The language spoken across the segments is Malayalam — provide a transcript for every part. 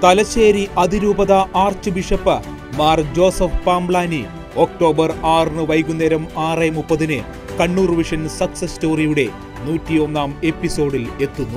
തലശ്ശേരി അതിരൂപത archbishop Mar Joseph Pamplany October ആറിന് വൈകുന്നേരം ആറ് മുപ്പതിന് കണ്ണൂർ വിഷൻ സക്സസ് സ്റ്റോറിയുടെ നൂറ്റിയൊന്നാം എപ്പിസോഡിൽ എത്തുന്നു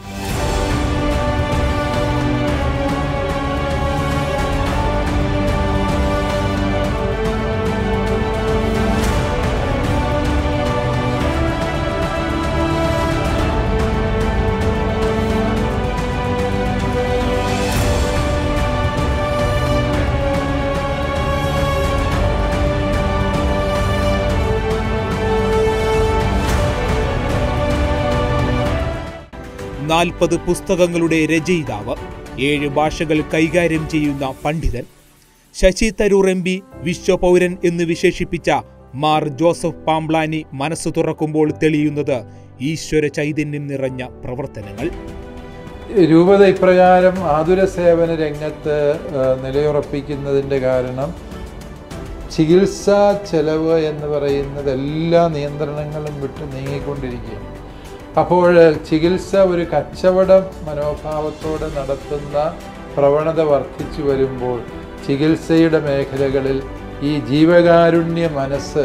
നാൽപ്പത് പുസ്തകങ്ങളുടെ രചയിതാവ് ഏഴ് ഭാഷകൾ കൈകാര്യം ചെയ്യുന്ന പണ്ഡിതൻ ശശി തരൂർ എം പി വിശ്വപൗരൻ എന്ന് വിശേഷിപ്പിച്ച മാർ ജോസഫ് പാംബ്ലാനി മനസ്സ് തുറക്കുമ്പോൾ തെളിയുന്നത് ഈശ്വര ചൈതന്യം നിറഞ്ഞ പ്രവർത്തനങ്ങൾ രൂപത ഇപ്രകാരം ആതുര സേവന രംഗത്ത് ആ, നിലയുറപ്പിക്കുന്നതിൻ്റെ കാരണം ചികിത്സാ ചെലവ് എന്ന് പറയുന്നത് എല്ലാ നിയന്ത്രണങ്ങളും വിട്ട് നീങ്ങിക്കൊണ്ടിരിക്കുകയാണ് അപ്പോൾ ചികിത്സ ഒരു കച്ചവടം മനോഭാവത്തോടെ നടത്തുന്ന പ്രവണത വർദ്ധിച്ചു വരുമ്പോൾ ചികിത്സയുടെ മേഖലകളിൽ ഈ ജീവകാരുണ്യ മനസ്സ്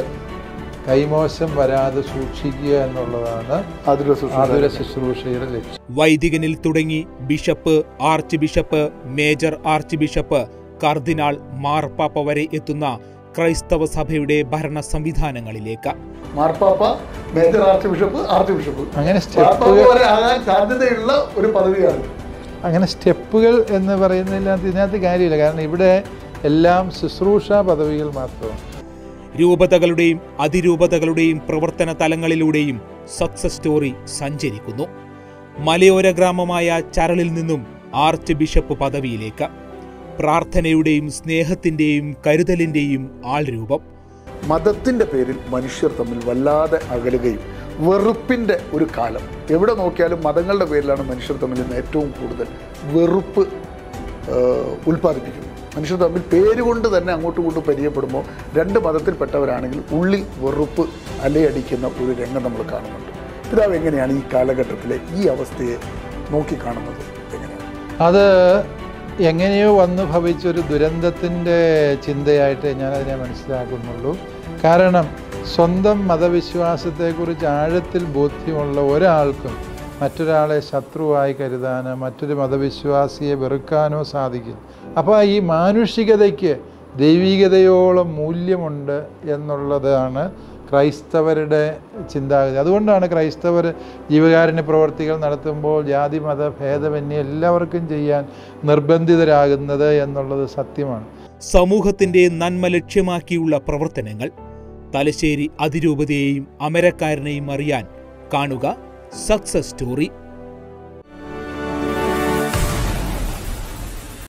കൈമോശം വരാതെ സൂക്ഷിക്കുക എന്നുള്ളതാണ് ആതുര ശുശ്രൂഷ. ആതുര ശുശ്രൂഷയുടെ ലക്ഷ്യം വൈദികനിൽ തുടങ്ങി bishop archbishop major archbishop കർദിനാൾ മാർപ്പാപ്പ വരെ എത്തുന്ന ക്രൈസ്തവ സഭയുടെ ഭരണ സംവിധാനങ്ങളിലേക്ക് മാർപ്പാപ്പ major archbishop archbishop അങ്ങനെ മാർപ്പാപ്പ സ്റ്റെപ്പുകൾ വരെ ആകാൻ സാധ്യതയുള്ള ഒരു പദവിയാണ് അങ്ങനെ സ്റ്റെപ്പുകൾ എന്ന് പറയുന്നതിനകത്ത് ഇതിനകത്ത് കാര്യമില്ല കാരണം ഇവിടെ എല്ലാം ശുശ്രൂഷ പദവികൾ മാത്രമാണ് രൂപതകളുടെയും അതിരൂപതകളുടെയും പ്രവർത്തന തലങ്ങളിലൂടെയും സക്സസ് സ്റ്റോറി സഞ്ചരിക്കുന്നു മലയോര ഗ്രാമമായ ചരളിൽ നിന്നും ആർച്ച് ബിഷപ്പ് പദവിയിലേക്ക് പ്രാർത്ഥനയുടെയും സ്നേഹത്തിന്റെയും കരുതലിന്റെയും ആൾരൂപം മതത്തിന്റെ പേരിൽ മനുഷ്യർ തമ്മിൽ വല്ലാതെ അകലുകയും വെറുപ്പിന്റെ ഒരു കാലം എവിടെ നോക്കിയാലും മതങ്ങളുടെ പേരിലാണ് മനുഷ്യർ തമ്മിൽ ഇന്ന് ഏറ്റവും കൂടുതൽ വെറുപ്പ് ആ, ഉൽപ്പാദിപ്പിക്കുന്നത് മനുഷ്യർ തമ്മിൽ പേരുകൊണ്ട് തന്നെ അങ്ങോട്ടും ഇങ്ങോട്ടും പരിചയപ്പെടുമ്പോൾ രണ്ട് മതത്തിൽപ്പെട്ടവരാണെങ്കിൽ ഉള്ളിൽ വെറുപ്പ് അലയടിക്കുന്ന ഒരു രംഗം നമ്മൾ കാണുന്നുണ്ട് പിതാവ് എങ്ങനെയാണ് ഈ കാലഘട്ടത്തിലെ ഈ അവസ്ഥയെ നോക്കിക്കാണുന്നത് എങ്ങനെയാണ് അത് എങ്ങനെയോ വന്നു ഭവിച്ചൊരു ദുരന്തത്തിൻ്റെ ചിന്തയായിട്ട് ഞാനതിനെ മനസ്സിലാക്കുന്നുള്ളൂ കാരണം സ്വന്തം മതവിശ്വാസത്തെക്കുറിച്ച് ആഴത്തിൽ ബോധ്യമുള്ള ഒരാൾക്കും മറ്റൊരാളെ ശത്രുവായി കരുതാനോ മറ്റൊരു മതവിശ്വാസിയെ വെറുക്കാനോ സാധിക്കും അപ്പോൾ ഈ മാനുഷികതയ്ക്ക് ദൈവികതയോളം മൂല്യമുണ്ട് എന്നുള്ളതാണ് ക്രൈസ്തവരുടെ ചിന്താഗതി അതുകൊണ്ടാണ് ക്രൈസ്തവർ ജീവകാരുണ്യ പ്രവർത്തികൾ നടത്തുമ്പോൾ ജാതി മത ഭേദമന്യേ എല്ലാവർക്കും ചെയ്യാൻ നിർബന്ധിതരാകുന്നത് എന്നുള്ളത് സത്യമാണ് സമൂഹത്തിന്റെ നന്മ ലക്ഷ്യമാക്കിയുള്ള പ്രവർത്തനങ്ങൾ തലശ്ശേരി അതിരൂപതയെയും അമരക്കാരനെയും അറിയാൻ കാണുക സക്സസ് സ്റ്റോറി